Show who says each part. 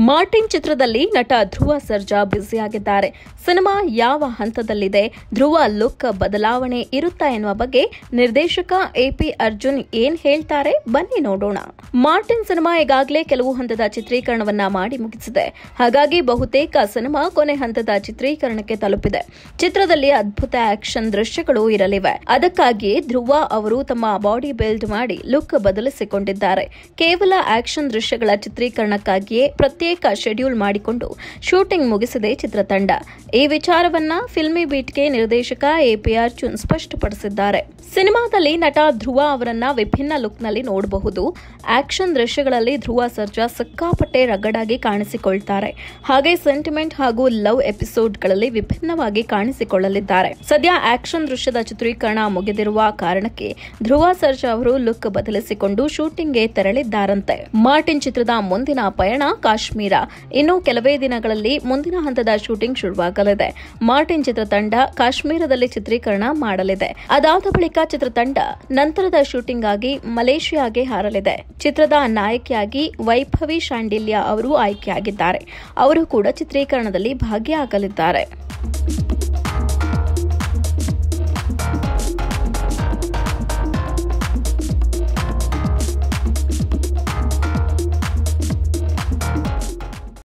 Speaker 1: Martin ಚಿತ್ರದಲ್ಲಿ ನಟ ಧ್ರುವ Sarja ಬ್ಯುಸಿಯಾಗಿದ್ದಾರೆ cinema ಯಾವ ಹಂತದಲ್ಲಿದೆ ಧ್ರುವ ಲುಕ್ ಬದಲಾವಣೆ ಇರುತ್ತಾ ಎನ್ನುವ ಬಗ್ಗೆ ನಿರ್ದೇಶಕ ಎಪಿ ಅರ್ಜುನ್ ಏನ್ ಹೇಳ್ತಾರೆ ಬನ್ನಿ ನೋಡೋಣ ಮಾರ್ಟಿನ್ ಸಿನಿಮಾ ಈಗಾಗಲೇ ಕೆಲವು ಹಂತದ ಚಿತ್ರೀಕರಣವನ್ನ ಮಾಡಿ ಮುಗಿಸಿದೆ ಹಾಗಾಗಿ ಬಹುತೇಕ ಸಿನಿಮಾ ಕೊನೆ ಹಂತದ ಚಿತ್ರೀಕರಣಕ್ಕೆ ತಲುಪಿದೆ ಚಿತ್ರದಲ್ಲಿ ಅದ್ಭುತ ಆಕ್ಷನ್ ದೃಶ್ಯಗಳು ಇರಲಿವೆ ಅದಕ್ಕಾಗಿಯೇ ಧ್ರುವ ಅವರು ತಮ್ಮ ಬಾಡಿ ಬಿಲ್ಡ್ ಮಾಡಿ ಲುಕ್ ಬದಲಿಸಿಕೊಂಡಿದ್ದಾರೆ ಕೇವಲ ಆಕ್ಷನ್ ದೃಶ್ಯಗಳ ಚಿತ್ರೀಕರಣಕ್ಕಾಗಿಯೇ ಪ್ರತ್ಯೇಕ ಶೆಡ್ಯೂಲ್ ಮಾಡಿಕೊಂಡು ಶೂಟಿಂಗ್ ಮುಗಿಸಿದೆ ಚಿತ್ರತಂಡ ಈ ವಿಚಾರವನ್ನ ಫಿಲ್ಮಿ ಬೀಟ್ಗೆ ನಿರ್ದೇಶಕ ಎಪಿ ಅರ್ಜುನ್ ಸ್ಪಷ್ಟಪಡಿಸಿದ್ದಾರೆ ಸಿನಿಮಾದಲ್ಲಿ ನಟ ಧ್ರುವ ಅವರನ್ನ ವಿಭಿನ್ನ ಲುಕ್ನಲ್ಲಿ ನೋಡಬಹುದು ಆಕ್ಷನ್ ದೃಶ್ಯಗಳಲ್ಲಿ ಧ್ರುವ ಸರ್ಜಾ ಸಿಕ್ಕಾಪಟ್ಟೆ ರಗಡಾಗಿ ಕಾಣಿಸಿಕೊಳ್ತಾರೆ ಹಾಗೆ ಸೆಂಟಿಮೆಂಟ್ ಹಾಗೂ ಲವ್ ಎಪಿಸೋಡ್ಗಳಲ್ಲಿ ವಿಭಿನ್ನವಾಗಿ ಕಾಣಿಸಿಕೊಳ್ಳಲಿದ್ದಾರೆ ಸದ್ಯ ಆಕ್ಷನ್ ದೃಶ್ಯದ ಚಿತ್ರೀಕರಣ ಮುಗಿದಿರುವ ಕಾರಣಕ್ಕೆ ಧ್ರುವ ಸರ್ಜಾ ಅವರು ಲುಕ್ ಬದಲಿಸಿಕೊಂಡು ಶೂಟಿಂಗ್ಗೆ ತೆರಳಿದ್ದಾರಂತೆ ಮಾರ್ಟಿನ್ ಚಿತ್ರದ ಮುಂದಿನ ಪಯಣ ಕಾಶ್ಮೀರ ಇನ್ನು ಕೆಲವೇ ದಿನಗಳಲ್ಲಿ ಮುಂದಿನ ಹಂತದ ಶೂಟಿಂಗ್ ಶುರುವಾಗಲಿದೆ ಮಾರ್ಟಿನ್ ಚಿತ್ರತಂಡ ಕಾಶ್ಮೀರದಲ್ಲಿ ಚಿತ್ರೀಕರಣ ಮಾಡಲಿದೆ ಅದಾದ ಬಳಿಕ ಚಿತ್ರತಂಡ ನಂತರದ ಶೂಟಿಂಗ್ ಆಗಿ ಮಲೇಷಿಯಾಗೆ ಹಾರಲಿದೆ ಚಿತ್ರದ ನಾಯಕಿಯಾಗಿ ವೈಭವಿ ಶಾಂಡಿಲ್ಯ ಅವರು ಆಯ್ಕೆಯಾಗಿದ್ದಾರೆ ಅವರು ಕೂಡ ಚಿತ್ರೀಕರಣದಲ್ಲಿ ಭಾಗಿಯಾಗಲಿದ್ದಾರೆ